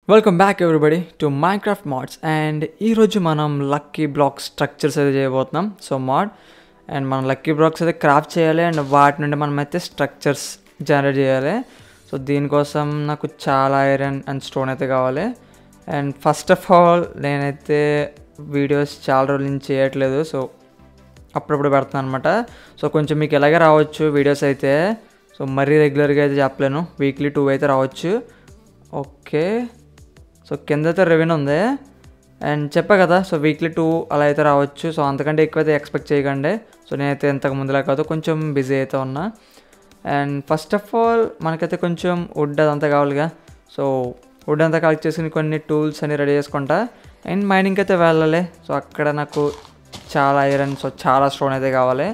welcome back everybody to Minecraft mods and ఈరోజు మనం lucky block structures అయితే చేయబోతున్నాం సో మాడ్ అండ్ మనం లక్కీ బ్లాక్స్ అయితే క్రాఫ్ట్ చేయాలి అండ్ వాటి నుండి మనం అయితే స్ట్రక్చర్స్ జనరేట్ చేయాలి సో దీనికోసం నాకు చాలా ఐరన్ అండ్ స్టోన్ అయితే కావాలి అండ్ ఫస్ట్ ఆఫ్ ఆల్ నేనైతే వీడియోస్ చాలా రోజుల నుంచి చేయట్లేదు సో అప్పుడప్పుడు పెడతాను అనమాట సో కొంచెం మీకు ఎలాగే రావచ్చు వీడియోస్ అయితే సో మరీ రెగ్యులర్గా అయితే చెప్పలేను వీక్లీ టూ అయితే రావచ్చు ఓకే సో కింద అయితే రెవెన్యూ ఉంది అండ్ చెప్పా కదా సో వీక్లీ టూ అలా అయితే రావచ్చు సో అంతకంటే ఎక్కువ అయితే ఎక్స్పెక్ట్ చేయకండి సో నేనైతే ఇంతకు ముందులా కాదు కొంచెం బిజీ అయితే ఉన్నా అండ్ ఫస్ట్ ఆఫ్ ఆల్ మనకైతే కొంచెం వుడ్ అదంతా కావాలిగా సో వుడ్ అంతా కలెక్ట్ చేసుకుని కొన్ని టూల్స్ అన్ని రెడీ చేసుకుంటా అండ్ మైనింగ్కి అయితే వెళ్ళాలి సో అక్కడ నాకు చాలా ఐరన్ సో చాలా స్టోన్ అయితే కావాలి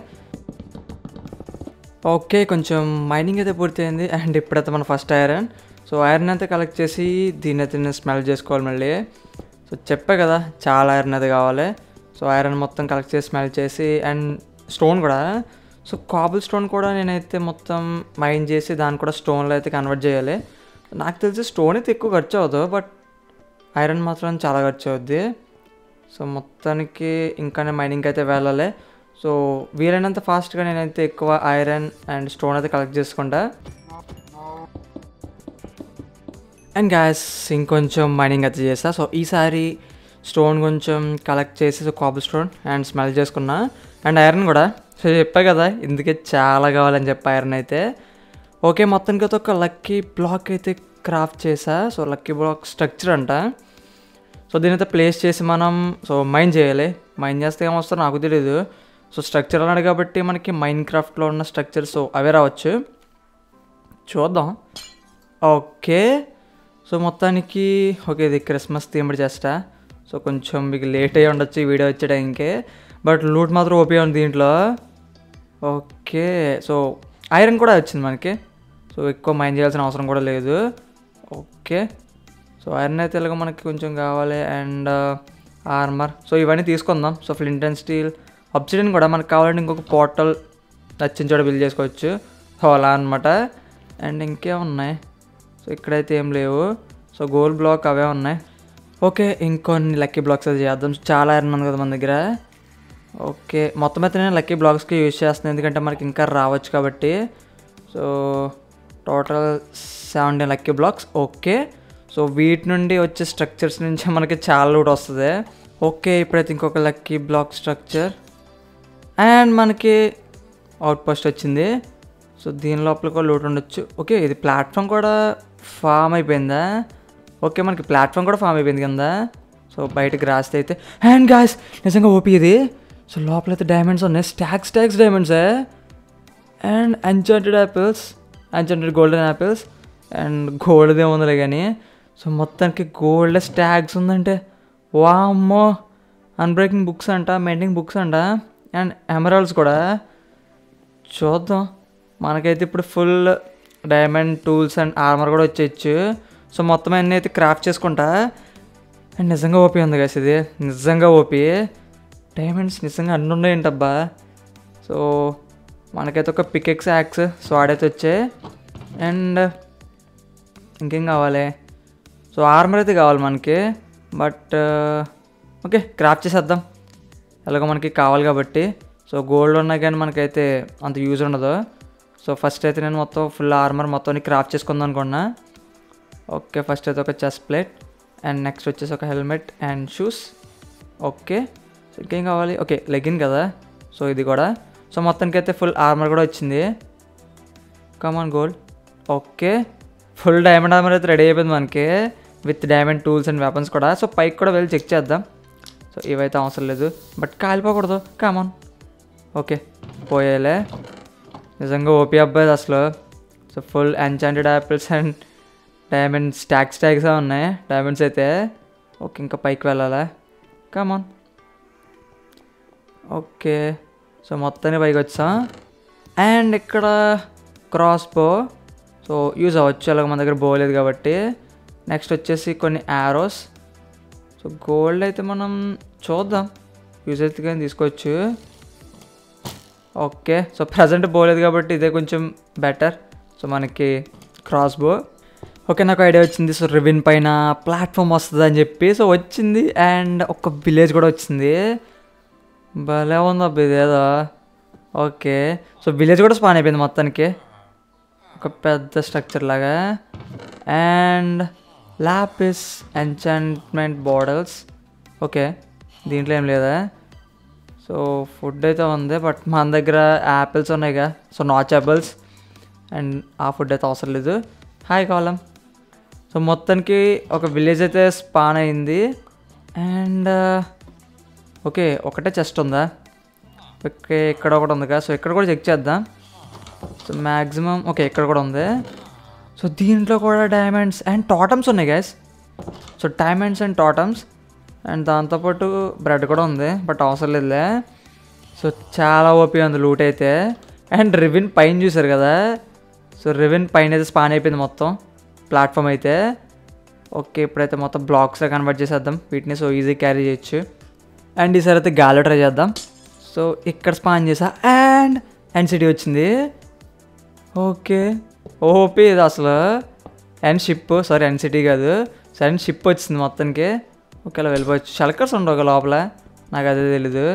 ఓకే కొంచెం మైనింగ్ అయితే పూర్తయింది అండ్ ఇప్పుడైతే మన ఫస్ట్ ఐరన్ సో ఐరన్ అయితే కలెక్ట్ చేసి దీన్ని అయితే నేను స్మెల్ చేసుకోవాలి మళ్ళీ సో చెప్పే కదా చాలా ఐరన్ అయితే కావాలి సో ఐరన్ మొత్తం కలెక్ట్ చేసి స్మెల్ చేసి అండ్ స్టోన్ కూడా సో కాబుల్ స్టోన్ కూడా నేనైతే మొత్తం మైన్ చేసి దాన్ని కూడా స్టోన్లో అయితే కన్వర్ట్ చేయాలి నాకు తెలిసి స్టోన్ అయితే ఎక్కువ ఖర్చు అవ్వదు బట్ ఐరన్ మాత్రం చాలా ఖర్చు అవుద్ది సో మొత్తానికి ఇంకానే మైనింగ్ అయితే వెళ్ళాలి సో వీలైనంత ఫాస్ట్గా నేనైతే ఎక్కువ ఐరన్ అండ్ స్టోన్ అయితే కలెక్ట్ చేసుకుంటా అండ్ గ్యాస్ ఇంకొంచెం మైనింగ్ అయితే చేస్తా సో ఈసారి స్టోన్ కొంచెం కలెక్ట్ చేసి so cobblestone and smelt చేసుకున్నా అండ్ ఐరన్ కూడా సో చెప్పా కదా ఇందుకే చాలా కావాలని చెప్పి ఐరన్ అయితే ఓకే మొత్తానికి అయితే ఒక లక్కీ బ్లాక్ అయితే క్రాఫ్ట్ చేసా సో లక్కీ బ్లాక్ స్ట్రక్చర్ అంట సో దీని అయితే ప్లేస్ చేసి మనం సో మైన్ చేయాలి మైన్ చేస్తే ఏమొస్తుందో నాకు తెలియదు సో స్ట్రక్చర్ అన్నాడు కాబట్టి మనకి మైన్ క్రాఫ్ట్లో ఉన్న స్ట్రక్చర్ సో అవే రావచ్చు చూద్దాం ఓకే సో మొత్తానికి ఓకే ఇది క్రిస్మస్ థీమ్డ్ చేస్తా సో కొంచెం మీకు లేట్ అయ్యి ఉండొచ్చు ఈ వీడియో వచ్చే టైంకి బట్ లూట్ మాత్రం ఓపీ ఉంది దీంట్లో ఓకే సో ఐరన్ కూడా వచ్చింది మనకి సో ఎక్కువ మైన్ చేయాల్సిన అవసరం కూడా లేదు ఓకే సో ఐరన్ అయితే ఇలాగ మనకి కొంచెం కావాలి అండ్ ఆర్మర్ సో ఇవన్నీ తీసుకుందాం so flint and steel obsidian కూడా మనకు కావాలంటే ఇంకొక పోర్టల్ నచ్చిన చోట బిల్డ్ చేసుకోవచ్చు సో అలా అనమాట అండ్ ఇంకేమున్నాయి సో ఇక్కడైతే ఏం లేవు సో గోల్డ్ బ్లాక్ అవే ఉన్నాయి ఓకే ఇంకొన్ని లక్కీ బ్లాక్స్ అయితే చేద్దాం చాలా ఐరన్ ఉంది కదా మన దగ్గర ఓకే మొత్తం అయితే నేను లక్కీ బ్లాక్స్కి యూజ్ చేస్తున్నాను ఎందుకంటే మనకి ఇంకా రావచ్చు కాబట్టి so total seventeen lucky blocks okay so వీటి నుండి వచ్చే స్ట్రక్చర్స్ నుంచి మనకి చాలా లూట్ వస్తుంది ఓకే ఇప్పుడైతే ఇంకొక లక్కీ బ్లాక్ స్ట్రక్చర్ అండ్ మనకి అవుట్ పోస్ట్ వచ్చింది సో దీని లోపల కూడా లూట్ ఉండొచ్చు ఓకే ఇది ప్లాట్ఫామ్ కూడా ఫామ్ అయిపోయిందా ఓకే మనకి ప్లాట్ఫామ్ కూడా ఫామ్ అయిపోయింది కింద సో బయటకు రాస్తే అయితే అండ్ గాయస్ నిజంగా ఓపీ ఇది సో లోపల అయితే డైమండ్స్ ఉన్నాయి స్టాక్స్ స్టాక్స్ డైమండ్సే and uncharted apples uncharted golden apples and గోల్డ్దే ఉందిలే కానీ సో మొత్తానికి గోల్డ్ స్టాగ్స్ ఉందంటే వామ్మో అన్బ్రేకింగ్ బుక్స్ అంట మెండింగ్ బుక్స్ అంట అండ్ ఎమరాల్డ్స్ కూడా చూద్దాం మనకైతే ఇప్పుడు full diamond tools and armour కూడా వచ్చేయచ్చు సో మొత్తం అన్నీ అయితే క్రాఫ్ట్ చేసుకుంటా అండ్ నిజంగా ఓపీ ఉంది కదా ఇది నిజంగా ఓపీ డైమండ్స్ నిజంగా అన్నీ ఉన్నాయంటబ్బా సో మనకైతే ఒక పికెక్స్ యాక్స్ సో ఆడైతే వచ్చాయి అండ్ ఇంకేం కావాలి సో ఆర్మర్ అయితే కావాలి మనకి బట్ ఓకే క్రాఫ్ట్ చేసేద్దాం ఎలాగో మనకి కావాలి కాబట్టి సో గోల్డ్ ఉన్నా కానీ మనకైతే అంత యూజ్ ఉండదు సో ఫస్ట్ అయితే నేను మొత్తం ఫుల్ ఆర్మర్ మొత్తం క్రాఫ్ట్ చేసుకుందాం అనుకున్నా ఓకే ఫస్ట్ అయితే ఒక చెస్ట్ ప్లేట్ అండ్ నెక్స్ట్ వచ్చేసి ఒక helmet and shoes okay so ఇంకేం కావాలి ఓకే లెగిన్ కదా సో ఇది కూడా సో మొత్తానికి అయితే ఫుల్ ఆర్మర్ కూడా వచ్చింది come on gold okay full diamond armour అయితే రెడీ అయిపోయింది మనకి with diamond tools and weapons కూడా సో పైకి కూడా వెళ్ళి చెక్ చేద్దాం సో ఇవైతే అవసరం లేదు బట్ కాలిపోకూడదు కామన్ ఓకే పోయేలే నిజంగా ఓపీ అబ్బాయి అసలు so full enchanted apples and diamond stack stacks ఉన్నాయి డైమండ్స్ అయితే ఓకే ఇంకా పైకి వెళ్ళాలా కామన్ ఓకే సో మొత్తాన్ని పైకి వచ్చాం అండ్ ఇక్కడ క్రాస్ బో సో యూజ్ అవ్వచ్చు అలాగ మన దగ్గర బో లేదు కాబట్టి నెక్స్ట్ వచ్చేసి కొన్ని యారోస్ సో గోల్డ్ అయితే మనం చూద్దాం యూజ్ అయితే కానీ తీసుకోవచ్చు ఓకే సో ప్రజెంట్ పోలేదు కాబట్టి ఇదే కొంచెం బెటర్ సో మనకి క్రాస్ బో ఓకే నాకు ఐడియా వచ్చింది సో రివిన్ పైన ప్లాట్ఫామ్ వస్తుంది అని చెప్పి సో వచ్చింది అండ్ ఒక విలేజ్ కూడా వచ్చింది భలే ఉంది అబ్బా ఇదేదో ఓకే సో విలేజ్ కూడా స్పాన్ అయిపోయింది మొత్తానికి ఒక పెద్ద స్ట్రక్చర్ లాగా and lapis enchantment bottles okay దీంట్లో ఏం లేదా సో ఫుడ్ అయితే ఉంది బట్ మన దగ్గర యాపిల్స్ ఉన్నాయిగా సో నాచ్ యాపిల్స్ అండ్ ఆ ఫుడ్ అయితే అవసరం లేదు హాయ్ కాలం సో మొత్తానికి ఒక విలేజ్ అయితే స్పాన్ అయింది అండ్ ఓకే ఒకటే చెస్ట్ ఉందా ఓకే ఇక్కడ ఒకటి ఉందిగా సో ఇక్కడ కూడా చెక్ చేద్దాం సో మ్యాక్సిమం ఓకే ఇక్కడ కూడా ఉంది సో దీంట్లో కూడా డైమండ్స్ అండ్ టాటమ్స్ ఉన్నాయి guys so diamonds and totems and దాంతోపాటు బ్రెడ్ కూడా ఉంది బట్ అవసరం లేదులే సో చాలా ఓపీ ఉంది లూట్ అయితే అండ్ రివిన్ పైన చూసారు కదా సో రివిన్ పైన అయితే స్పాన్ అయిపోయింది మొత్తం ప్లాట్ఫామ్ అయితే ఓకే ఇప్పుడైతే మొత్తం బ్లాక్స్గా కన్వర్ట్ చేసేద్దాం వీటిని సో ఈజీ క్యారీ చేయొచ్చు అండ్ ఈసారి అయితే గాల్లో ట్రై చేద్దాం సో ఇక్కడ స్పాన్ చేసా అండ్ అండ్ సిటీ వచ్చింది ఓకే ఓపీ ఇది అసలు end ship sorry end city కాదు సో అండ్ షిప్ వచ్చింది మొత్తానికి ఒకేలా వెళ్ళిపోవచ్చు షల్కర్స్ ఉండవు ఒక లోపల నాకు అదే తెలీదు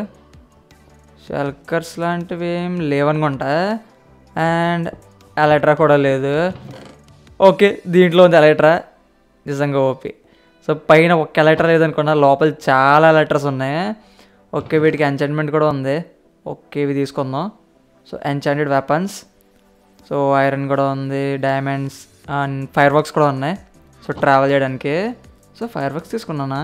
షల్కర్స్ లాంటివి ఏం లేవనుకుంటా అండ్ ఎలక్ట్రా కూడా లేదు ఓకే దీంట్లో ఉంది ఎలక్ట్రా నిజంగా ఓపీ సో పైన ఒక్క ఎలక్ట్రా లేదనుకున్నా లోపల చాలా ఎలక్ట్రస్ ఉన్నాయి ఓకే వీటికి ఎంచాంట్మెంట్ కూడా ఉంది ఓకే ఇవి తీసుకుందాం so enchanted weapons so iron కూడా ఉంది డైమండ్స్ అండ్ ఫైర్ వర్క్స్ కూడా ఉన్నాయి సో ట్రావెల్ చేయడానికి సో ఫైర్ వర్క్స్ తీసుకున్నానా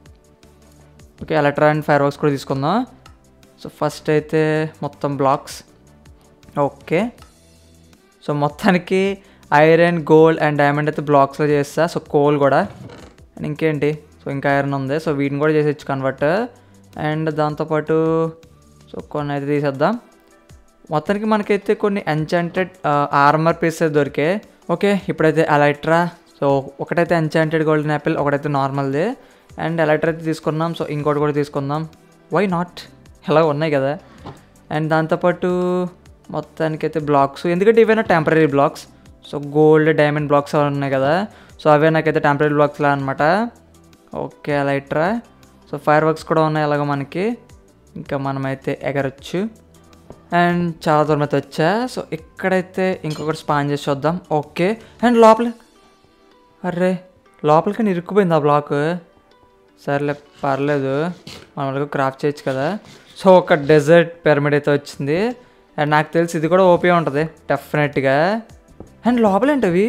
okay elytra and fireworks కూడా తీసుకుందాం సో ఫస్ట్ అయితే మొత్తం బ్లాక్స్ ఓకే సో మొత్తానికి ఐరన్ గోల్డ్ అండ్ డైమండ్ అయితే బ్లాక్స్లో చేస్తా సో కోల్ కూడా అండ్ ఇంకేంటి సో ఇంకా ఐరన్ ఉంది సో వీటిని కూడా చేసేచ్చు కన్వర్ట్ అండ్ దాంతోపాటు సో కొన్ని అయితే తీసేద్దాం మొత్తానికి మనకైతే కొన్ని ఎన్చాంటెడ్ ఆర్మర్ పీసెస్ దొరికాయి ఓకే ఇప్పుడైతే ఎలక్ట్రా సో ఒకటైతే ఎన్చాంటెడ్ గోల్డెన్ యాపిల్ ఒకటైతే నార్మల్ది అండ్ ఎలక్ట్రా అయితే తీసుకున్నాం సో ఇంకోటి కూడా తీసుకుందాం వై నాట్ ఇలా ఉన్నాయి కదా అండ్ దాంతోపాటు మొత్తానికైతే బ్లాక్స్ ఎందుకంటే ఇవైనా temporary blocks so gold diamond blocks అవి ఉన్నాయి కదా సో అవే నాకైతే టెంపరీ బ్లాక్స్లా అనమాట okay elytra so fireworks కూడా ఉన్నాయి అలాగ మనకి ఇంకా మనమైతే ఎగరొచ్చు అండ్ చాలా దూరం అయితే వచ్చా సో ఇక్కడైతే ఇంకొకటి స్పాన్ చేసి చూద్దాం ఓకే అండ్ లోపల అర్రే లోపలికి ఇరుక్కుపోయింది ఆ బ్లాక్ సర్లే పర్లేదు మనం క్రాఫ్ట్ చేయొచ్చు కదా సో ఒక డెజర్ట్ పిరమిడ్ అయితే వచ్చింది అండ్ నాకు తెలిసి ఇది కూడా ఓపీ ఉంటుంది డెఫినెట్గా అండ్ లోపల ఏంటవి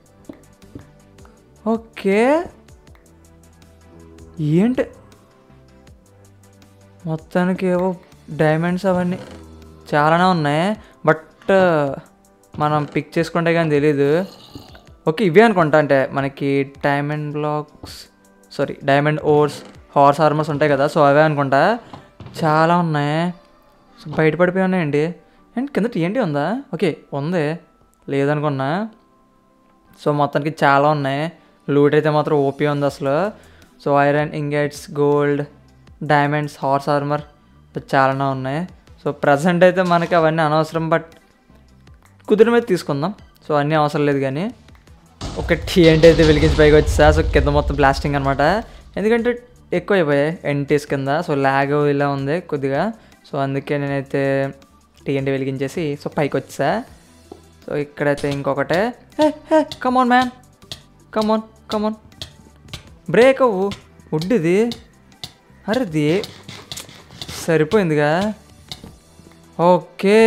ఓకే ఏంటి మొత్తానికి ఏవో డైమండ్స్ అవన్నీ చాలానే ఉన్నాయి బట్ మనం పిక్ చేసుకుంటే కానీ తెలీదు ఓకే ఇవే అనుకుంటా అంటే మనకి diamond blocks sorry diamond ores horse armours ఉంటాయి కదా సో అవే అనుకుంటా చాలా ఉన్నాయి సో బయటపడిపోయి ఉన్నాయండి అండ్ కింద టీఎన్టీ ఉందా ఓకే ఉంది లేదనుకున్నా సో మొత్తానికి చాలా ఉన్నాయి లూట్ అయితే మాత్రం ఓపీ ఉంది అసలు so iron ingots gold diamonds horse armour చాలానే ఉన్నాయి సో ప్రజెంట్ అయితే మనకి అవన్నీ అనవసరం బట్ కుదిరిన మీద తీసుకుందాం సో అన్నీ అవసరం లేదు కానీ ఒక టీఎన్టీ అయితే వెలిగించి పైకి వచ్చా సో కింద మొత్తం బ్లాస్టింగ్ అనమాట ఎందుకంటే ఎక్కువ అయిపోయాయి ఎన్టీస్ కింద సో ల్యాగ్ ఇలా ఉంది కొద్దిగా సో అందుకే నేనైతే టీఎన్టీ వెలిగించేసి సో పైకి వచ్చా సో ఇక్కడైతే ఇంకొకటే come on man come on come on break అవ్వు వుడ్ ఇది అరే ఇది సరిపోయిందిగా ఓకే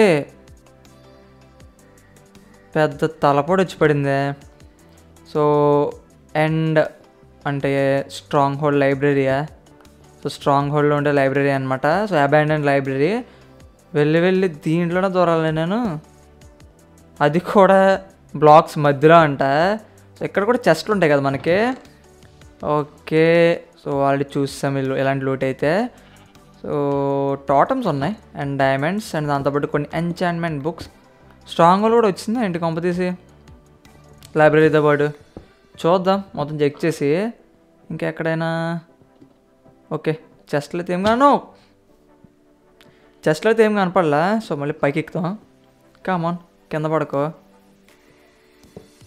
పెద్ద తలపోటు వచ్చి పడిందే సో అండ్ అంటే స్ట్రాంగ్ హోల్డ్ లైబ్రరీయా సో స్ట్రాంగ్ హోల్డ్లో ఉండే లైబ్రరీ అనమాట సో అబాండెన్ లైబ్రరీ వెళ్ళి వెళ్ళి దీంట్లోనే దూరాలి నేను అది కూడా బ్లాక్స్ మధ్యలో అంట సో ఇక్కడ కూడా చెస్ట్లు ఉంటాయి కదా మనకి ఓకే సో ఆల్రెడీ చూసాం వీళ్ళు ఎలాంటి లూట్ అయితే సో టాటమ్స్ ఉన్నాయి అండ్ డైమండ్స్ అండ్ దాంతోపాటు కొన్ని ఎంచాన్మెంట్ బుక్స్ స్ట్రాంగ్ హోల్ కూడా వచ్చిందా ఏంటి కొంప తీసి లైబ్రరీతో పాటు చూద్దాం మొత్తం చెక్ చేసి ఇంకెక్కడైనా ఓకే చెస్ట్లో అయితే ఏం కాను చెస్ట్లో అయితే ఏం కనపడలా సో మళ్ళీ పైకి ఎక్కుతాం కామన్ కింద పడుకో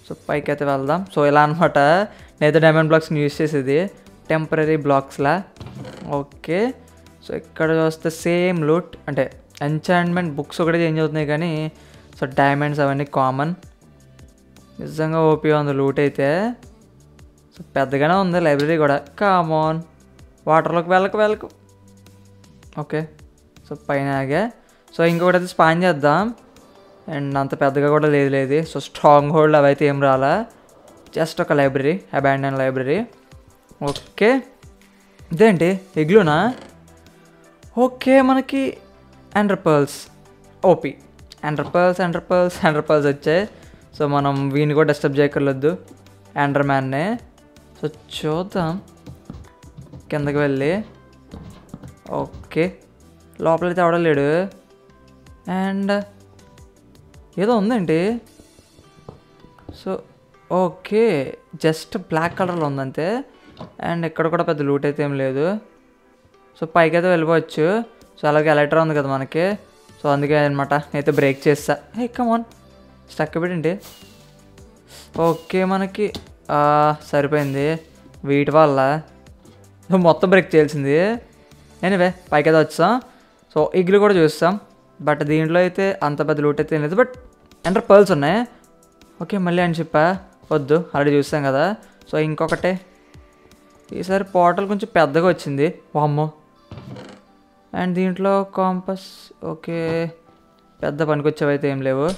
సో పైకి అయితే వెళ్దాం సో ఇలా అనమాట నేనైతే డైమండ్ బ్లాక్స్ని యూస్ చేసేది టెంపరీ బ్లాక్స్లా ఓకే సో ఇక్కడ చూస్తే సేమ్ లూట్ అంటే ఎంచాంట్మెంట్ బుక్స్ ఒకటే చేంజ్ అవుతున్నాయి కానీ సో డైమండ్స్ అవన్నీ కామన్ నిజంగా ఓపీ ఉంది లూట్ అయితే సో పెద్దగానే ఉంది లైబ్రరీ కూడా కామన్ వాటర్లోకి వెళ్ళకు వెళ్ళకు ఓకే సో పైన ఆగా సో ఇంకొకటి అయితే స్పాన్ చేద్దాం అండ్ అంత పెద్దగా కూడా లేదు లేదు సో స్ట్రాంగ్ హోల్డ్ అవి అయితే ఏం రాలా జస్ట్ ఒక లైబ్రరీ అబాండన్ లైబ్రరీ ఓకే ఇదేంటి ఎగ్లునా ఓకే మనకి ender pearls OP ender pearls ender pearls ender pearls వచ్చాయి సో మనం వీని కూడా డిస్టర్బ్ చేయక్కర్లేదు అండర్ మ్యాన్నే సో చూద్దాం కిందకి వెళ్ళి ఓకే లోపలైతే అవడలేడు అండ్ ఏదో ఉందండి సో ఓకే జస్ట్ బ్లాక్ కలర్లో ఉందంతే అండ్ ఇక్కడ కూడా పెద్ద లూట్ అయితే ఏం లేదు సో పైకి అయితే వెళ్ళిపోవచ్చు సో అలాగే ఎలక్ట్రా ఉంది కదా మనకి సో అందుకే అనమాట నేనైతే బ్రేక్ చేస్తా హే కమాన్ స్టక్ పెట్టండి ఓకే మనకి ఆ, సరిపోయింది వీటి వల్ల సో మొత్తం బ్రేక్ చేయాల్సింది ఎనివే పైకి అయితే వచ్చాం సో ఇగ్లు కూడా చూస్తాం బట్ దీంట్లో అయితే అంత పెద్ద లూట్ అయితే ఏం లేదు బట్ ఎంటర్ పర్ల్స్ ఉన్నాయి ఓకే మళ్ళీ అని చెప్పా వద్దు ఆల్రెడీ చూస్తాం కదా సో ఇంకొకటే ఈసారి పోర్టల్ కొంచెం పెద్దగా వచ్చింది వామ్మో అండ్ దీంట్లో కాంపస్ ఓకే పెద్ద పనికొచ్చేవి అయితే ఏం లేవు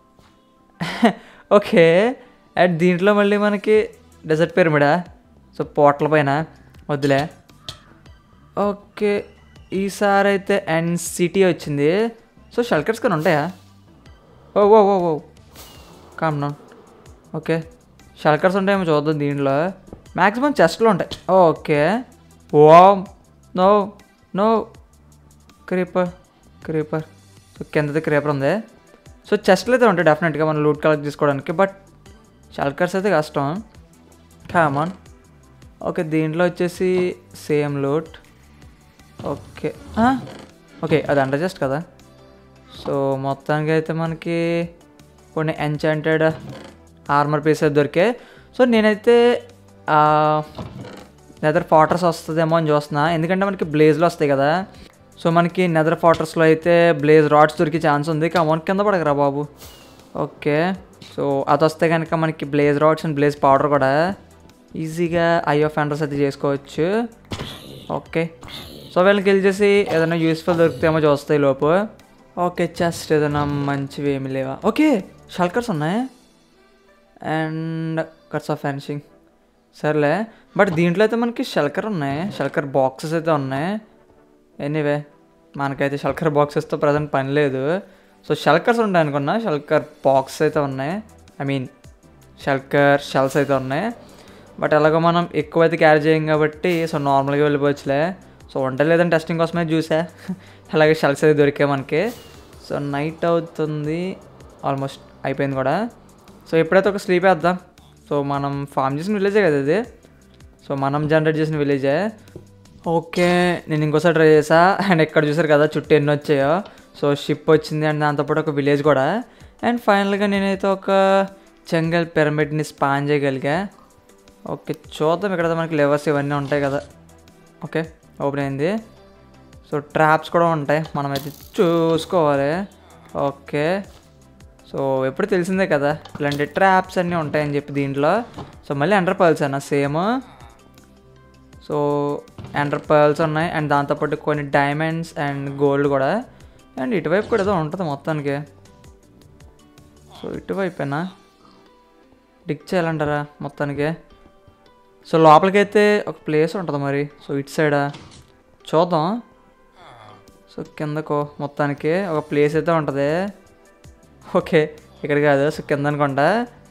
ఓకే అండ్ దీంట్లో మళ్ళీ మనకి డెజర్ట్ పిరమిడా సో పోర్టల్ పైన వద్దులే ఓకే ఈసారి అయితే అండ్ సిటీ వచ్చింది సో షల్కర్స్ కానీ ఉంటాయా oh oh oh oh calm down okay shulkers ఉంటాయేమో చూద్దాం దీంట్లో మ్యాక్సిమం చెస్ట్లో ఉంటాయి okay oh no no creeper creeper so కిందది క్రీపర్ ఉంది సో చెస్ట్లు అయితే ఉంటాయి డెఫినెట్గా మనం లూట్ కలెక్ట్ చేసుకోవడానికి బట్ షల్కర్స్ అయితే కష్టం కామన్ ఓకే దీంట్లో వచ్చేసి సేమ్ లూట్ ఓకే ఆ, ఓకే అది అండర్ జస్ట్ కదా సో మొత్తానికి అయితే మనకి కొన్ని ఎన్చాంటెడ్ ఆర్మర్ పీసెస్ దొరికాయి సో నేనైతే నెదర్ ఫాటర్స్ వస్తుందేమో అని చూస్తున్నా ఎందుకంటే మనకి బ్లేజ్లు వస్తాయి కదా సో మనకి నెదర్ ఫాటర్స్లో అయితే బ్లేజ్ రాడ్స్ దొరికే ఛాన్స్ ఉంది కమౌంట్ కింద పడకరా బాబు ఓకే సో అది వస్తే కనుక మనకి blaze rods and blaze powder కూడా ఈజీగా ఐ ఆఫ్ ఎండర్స్ అయితే చేసుకోవచ్చు ఓకే సో వీళ్ళని కిల్ చేసి ఏదైనా యూస్ఫుల్ దొరుకుతాయేమో చూస్తాయి లోపు ఓకే జస్ట్ ఏదైనా మంచివి ఏమి లేవా ఓకే షల్కర్స్ ఉన్నాయి అండ్ కట్స్ ఆఫ్ ఫెన్సింగ్ సర్లే బట్ దీంట్లో అయితే మనకి షల్కర్ ఉన్నాయి షల్కర్ బాక్సెస్ అయితే ఉన్నాయి ఎనీవే మనకైతే షల్కర్ బాక్సెస్తో ప్రజెంట్ పని లేదు సో షల్కర్స్ ఉంటాయి అనుకున్నా షల్కర్ బాక్స్ అయితే ఉన్నాయి ఐ మీన్ షల్కర్ షెల్స్ అయితే ఉన్నాయి బట్ ఎలాగో మనం ఎక్కువ అయితే క్యారీ చేయం కాబట్టి సో నార్మల్గా వెళ్ళిపోవచ్చులే సో వంట లేదని టెస్టింగ్ కోసమే చూసా అలాగే షెల్స్ అయితే దొరికాయి మనకి సో నైట్ అవుతుంది ఆల్మోస్ట్ అయిపోయింది కూడా సో ఎప్పుడైతే ఒక స్లీప్ వేద్దాం సో మనం ఫామ్ చేసిన విలేజే కదా ఇది సో మనం జనరేట్ చేసిన విలేజే ఓకే నేను ఇంకోసారి ట్రై చేసా అండ్ ఎక్కడ చూసారు కదా చుట్టూ ఎన్ని వచ్చాయో సో షిప్ వచ్చింది అండ్ దాంతోపాటు ఒక విలేజ్ కూడా అండ్ ఫైనల్గా నేనైతే ఒక జంగల్ పిరమిడ్ని స్పాన్ చేయగలిగా ఓకే చూద్దాం ఇక్కడ మనకి లెవర్స్ ఇవన్నీ ఉంటాయి కదా ఓకే ఓపెన్ అయింది సో ట్రాప్స్ కూడా ఉంటాయి మనమైతే చూసుకోవాలి ఓకే సో ఎప్పుడు తెలిసిందే కదా ఇలాంటి ట్రాప్స్ అన్నీ ఉంటాయని చెప్పి దీంట్లో సో మళ్ళీ అండర్ పర్ల్స్ అన్న సేమ్ సో అండర్ పర్ల్స్ ఉన్నాయి అండ్ దాంతోపాటు కొన్ని డైమండ్స్ అండ్ గోల్డ్ కూడా అండ్ ఇటువైపు కూడా ఏదో ఉంటుంది మొత్తానికి సో ఇటువైపేనా డిక్ చేయాలంటారా మొత్తానికి సో లోపలికైతే ఒక ప్లేస్ ఉంటుంది మరి సో ఇటు సైడా చూద్దాం సో కిందకు మొత్తానికి ఒక ప్లేస్ అయితే ఉంటుంది ఓకే ఇక్కడ కాదు సో కింద అనుకుంటా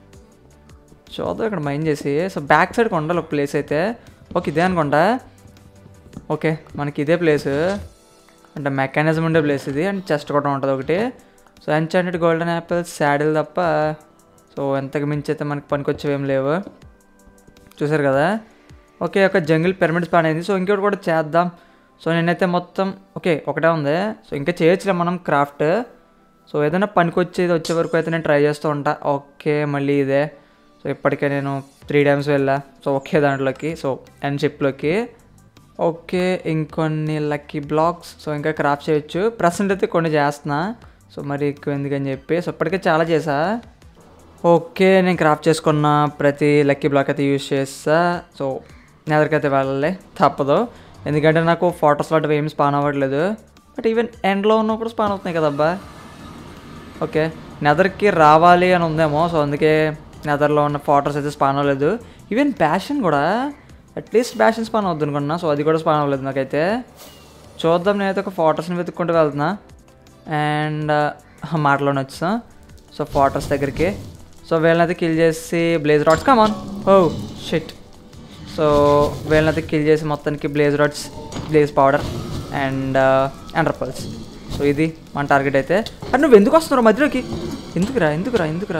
చూద్దాం ఇక్కడ మైండ్ చేసి సో బ్యాక్ సైడ్కి ఉండాలి ఒక ప్లేస్ అయితే ఓకే ఇదే అనుకుంటా ఓకే మనకి ఇదే ప్లేస్ అంటే మెకానిజం ఉండే ప్లేస్ ఇది అండ్ చెస్ట్ కూడా ఉంటుంది ఒకటి so enchanted golden apples saddle తప్ప సో ఎంతకు మించి అయితే మనకి పనికొచ్చేవి ఏం లేవు చూసారు కదా ఓకే ఒక జంగిల్ పిరమిడ్స్ ప్లాన్ అయింది సో ఇంకోటి కూడా చేద్దాం సో నేనైతే మొత్తం ఓకే ఒకటే ఉంది సో ఇంకా చేయొచ్చులే మనం క్రాఫ్ట్ సో ఏదైనా పనికి వచ్చేది వచ్చే వరకు అయితే నేను ట్రై చేస్తూ ఉంటా ఓకే మళ్ళీ ఇదే సో సో ఇప్పటికే నేను త్రీ టైమ్స్ వెళ్ళా సో ఒకే దాంట్లోకి సో ఎండ్ షిప్లోకి ఓకే ఇంకొన్ని లక్కీ బ్లాక్స్ సో ఇంకా క్రాఫ్ట్ చేయొచ్చు ప్రజెంట్ అయితే కొన్ని చేస్తున్నా సో మరి ఎక్కువ ఎందుకని చెప్పి సో ఇప్పటికే చాలా చేసా ఓకే నేను క్రాఫ్ట్ చేసుకున్న ప్రతి లక్కీ బ్లాక్ అయితే యూజ్ చేస్తా సో నెదరికైతే వెళ్ళాలి తప్పదు ఎందుకంటే నాకు ఫోటోస్ లాంటివి ఏమి స్పాన్ అవ్వట్లేదు బట్ ఈవెన్ ఎండ్లో ఉన్నప్పుడు స్పాన్ అవుతున్నాయి కదబ్బా ఓకే నెదర్కి రావాలి అని ఉందేమో సో అందుకే నెదర్లో ఉన్న ఫోటోస్ అయితే స్పాన్ అవ్వలేదు ఈవెన్ ప్యాషన్ కూడా అట్లీస్ట్ ప్యాషన్ స్పాన్ అవుద్ది అనుకున్నా సో అది కూడా స్పాన్ అవ్వలేదు నాకైతే చూద్దాం నేనైతే ఒక ఫోటోస్ని వెతుక్కుంటూ వెళ్తున్నా అండ్ మాటలోనే వచ్చా సో ఫోటోస్ దగ్గరికి సో వీళ్ళనైతే కిల్ చేసి blaze rods come on oh shit so వీళ్ళనైతే కిల్ చేసి మొత్తానికి blaze rods blaze powder and ender pearls so ఇది మన టార్గెట్ అయితే అది నువ్వు ఎందుకు వస్తున్నావు మధ్యలోకి ఎందుకురా ఎందుకురా ఎందుకురా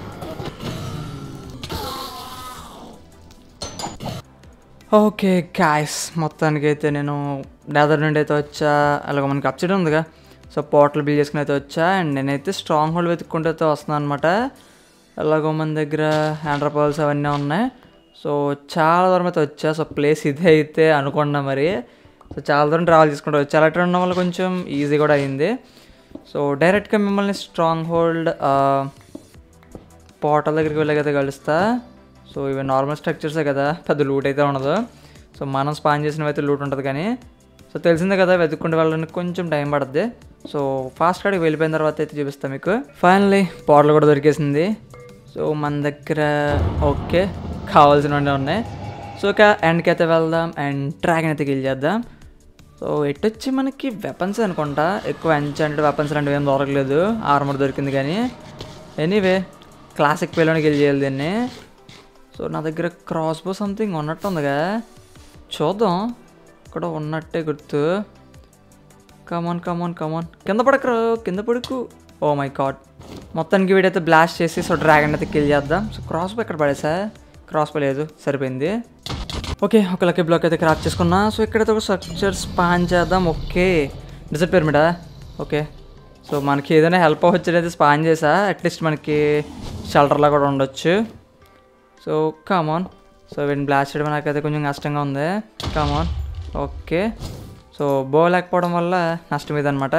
ఓకే గాయస్ మొత్తానికి అయితే నేను నెదర్ నుండి అయితే వచ్చా అలాగ మనకి అప్సైడ్ ఉందిగా సో పోర్టల్ బిల్ చేసుకుని అయితే వచ్చా అండ్ నేనైతే స్ట్రాంగ్ హోల్డ్ వెతుక్కుంటూ అయితే వస్తున్నాను అనమాట ఎలాగో మన దగ్గర హ్యాండ్ర పాల్స్ అవన్నీ ఉన్నాయి సో చాలా దూరం అయితే వచ్చా సో ప్లేస్ ఇదే అయితే అనుకున్నా మరి సో చాలా దూరం ట్రావెల్ చేసుకుంటూ వచ్చా అలా ఉండడం వల్ల కొంచెం ఈజీ కూడా అయింది సో డైరెక్ట్గా మిమ్మల్ని స్ట్రాంగ్ హోల్డ్ పోర్టల్ దగ్గరికి వెళ్ళగైతే కలుస్తా సో ఇవి నార్మల్ స్ట్రక్చర్సే కదా పెద్ద లూట్ అయితే ఉండదు సో మనం స్పాన్ చేసినవి అయితే లూట్ ఉంటుంది కానీ సో తెలిసిందే కదా వెతుక్కుంటూ వెళ్ళడానికి కొంచెం టైం పడుతుంది సో ఫాస్ట్ కాడికి వెళ్ళిపోయిన తర్వాత అయితే చూపిస్తాను మీకు ఫైనల్లీ పోర్టల్ కూడా దొరికేసింది సో మన దగ్గర ఓకే కావాల్సినవన్నీ ఉన్నాయి సో ఇక ఎండ్కి అయితే వెళ్దాం అండ్ డ్రాగన్ అయితే కిల్ చేద్దాం సో ఎట్టొచ్చి మనకి వెపన్స్ అనుకుంటా ఎక్కువ ఎన్చాంటెడ్ వెపన్స్ లాంటివి ఏం దొరకలేదు ఆర్మర్ దొరికింది కానీ ఎనీవే క్లాసిక్ పేలోనికి వెళ్ళి చేయాలి దీన్ని సో నా దగ్గర క్రాస్ బో సంథింగ్ ఉన్నట్టు ఉందిగా చూద్దాం ఇక్కడ ఉన్నట్టే గుర్తు కమాన్ కమాన్ కమాన్ కింద పడకరు కింద పడుకు ఓ మై గాడ్ మొత్తానికి వీడైతే బ్లాస్ట్ చేసి సో డ్రాగన్ అయితే కిల్ చేద్దాం సో క్రాస్ బో ఎక్కడ పడేసా క్రాస్ బో లేదు సరిపోయింది ఓకే ఒక లక్కీ బ్లాక్ అయితే క్రాఫ్ట్ చేసుకున్నా సో ఇక్కడైతే ఒక స్ట్రక్చర్ స్పాన్ చేద్దాం ఓకే డిజర్ట్ పిరమిడా ఓకే సో మనకి ఏదైనా హెల్ప్ అవ్వచ్చు అయితే స్పాన్ చేసా అట్లీస్ట్ మనకి షెల్టర్లా కూడా ఉండొచ్చు సో కామాన్ సో వీడిని బ్లాస్ట్ చేయడం నాకైతే కొంచెం కష్టంగా ఉంది కామాన్ ఓకే సో బో లేకపోవడం వల్ల నష్టం ఇదనమాట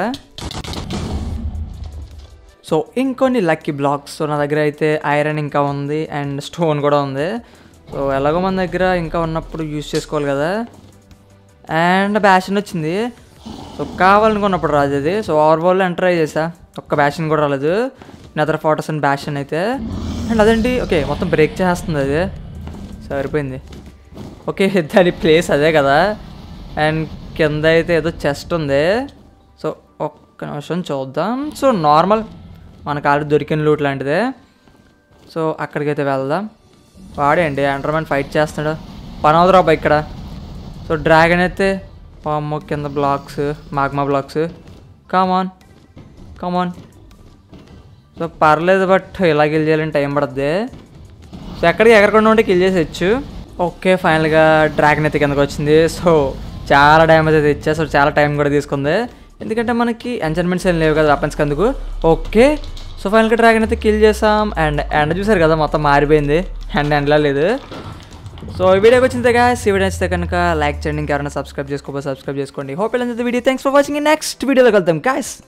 సో ఇంకొన్ని లక్కీ బ్లాక్స్ సో నా దగ్గర అయితే ఐరన్ ఇంకా ఉంది అండ్ స్టోన్ కూడా ఉంది సో ఎలాగో మన దగ్గర ఇంకా ఉన్నప్పుడు యూజ్ చేసుకోవాలి కదా అండ్ బ్యాషన్ వచ్చింది సో కావాలనుకున్నప్పుడు రాదు అది సో ఓవర్వాల్లో ఎంటర్ అయ్యి చేసా ఒక్క బ్యాషన్ కూడా రాలేదు నెదర్ ఫోటోస్ అండ్ బ్యాషన్ అయితే అండ్ అదేంటి ఓకే మొత్తం బ్రేక్ చేస్తుంది అది సరిపోయింది ఓకే దాని ప్లేస్ అదే కదా అండ్ కింద అయితే ఏదో చెస్ట్ ఉంది సో ఒక్క నిమిషం చూద్దాం సో నార్మల్ మనకు ఆల్రెడీ దొరికిన లూట్ లాంటిదే సో అక్కడికైతే వెళ్దాం వాడేంటి అండర్మ్యాన్ ఫైట్ చేస్తున్నాడు పని అవుతురా ఇక్కడ సో డ్రాగన్ అయితే పాము కింద blocks magma blocks come on come on so పర్లేదు బట్ ఇలా కిల్ చేయాలని టైం పడుద్ది సో ఎక్కడికి ఎగరకుండా ఉంటే కిల్ చేసేయచ్చు ఓకే ఫైనల్గా డ్రాగన్ అయితే కిందకి వచ్చింది సో చాలా డ్యామేజ్ అయితే ఇచ్చా సో చాలా టైం కూడా తీసుకుంది ఎందుకంటే మనకి ఎంచర్మెంట్స్ ఏం లేవు కదా వెపన్స్కి అందుకు ఓకే సో ఫైనల్గా డ్రాగన్ అయితే కిల్ చేసాం అండ్ ఎండ చూసారు కదా మొత్తం మారిపోయింది అండ్ ఎండలా లేదు సో ఈ వీడియోకి వచ్చింది గాయస్ ఈ వీడియో నచ్చితే కనుక లైక్ చేయండి ఇంకెవరైనా సబ్స్క్రైబ్ చేసుకోకపోతే సబ్స్క్రైబ్ చేసుకోండి హోప్ ఇలా video thanks for watching next వీడియోలో కలుద్దాం గాయస్